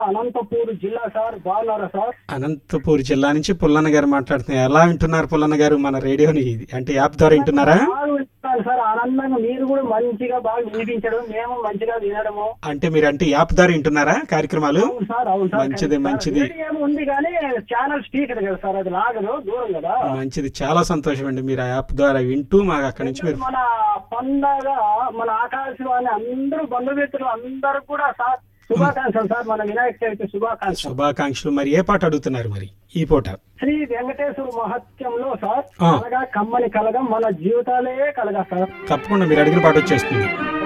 అనంతపూర్ జిల్లా సార్ బాగున్నారా సార్ అనంతపూర్ జిల్లా నుంచి పుల్లన్న గారు మాట్లాడుతున్నారు ఎలా వింటున్నారు పుల్లన్న గారు మన రేడియోని అంటే యాప్ ద్వారా వింటున్నారా బాగా వింటున్నాను సార్ ఆనందంగా మీరు కూడా మంచిగా బాగా వినిపించడం మేము మంచిగా వినడము అంటే మీరు అంటే యాప్ ద్వారా వింటున్నారా కార్యక్రమాలు అవును సార్ అవును సార్ మంచిది, కానీ మంచిది. సార్ రేడియో ఉంది కానీ ఛానల్ స్పీకర్ కదా సార్ అది లాగదు దూరం కదా మంచిది చాలా సంతోషం అండి మీరు ఆ యాప్ ద్వారా వింటూ మాకు అక్కడి నుంచి మీరు మన పండగ మన ఆకాశవాణి అందరూ బంధుమిత్రులు అందరూ కూడా సార్ శుభాకాంక్షలు సార్ మన వినాయక చవితి శుభాకాంక్షలు శుభాకాంక్షలు మరి ఏ పాట అడుగుతున్నారు మరి ఈ పూట శ్రీ వెంకటేశ్వర మహత్యంలో సార్ ఆ. కలగా కమ్మని కలగా మన జీవితాలే కలగా సార్ తప్పకుండా మీరు అడిగిన పాట వచ్చేస్తుంది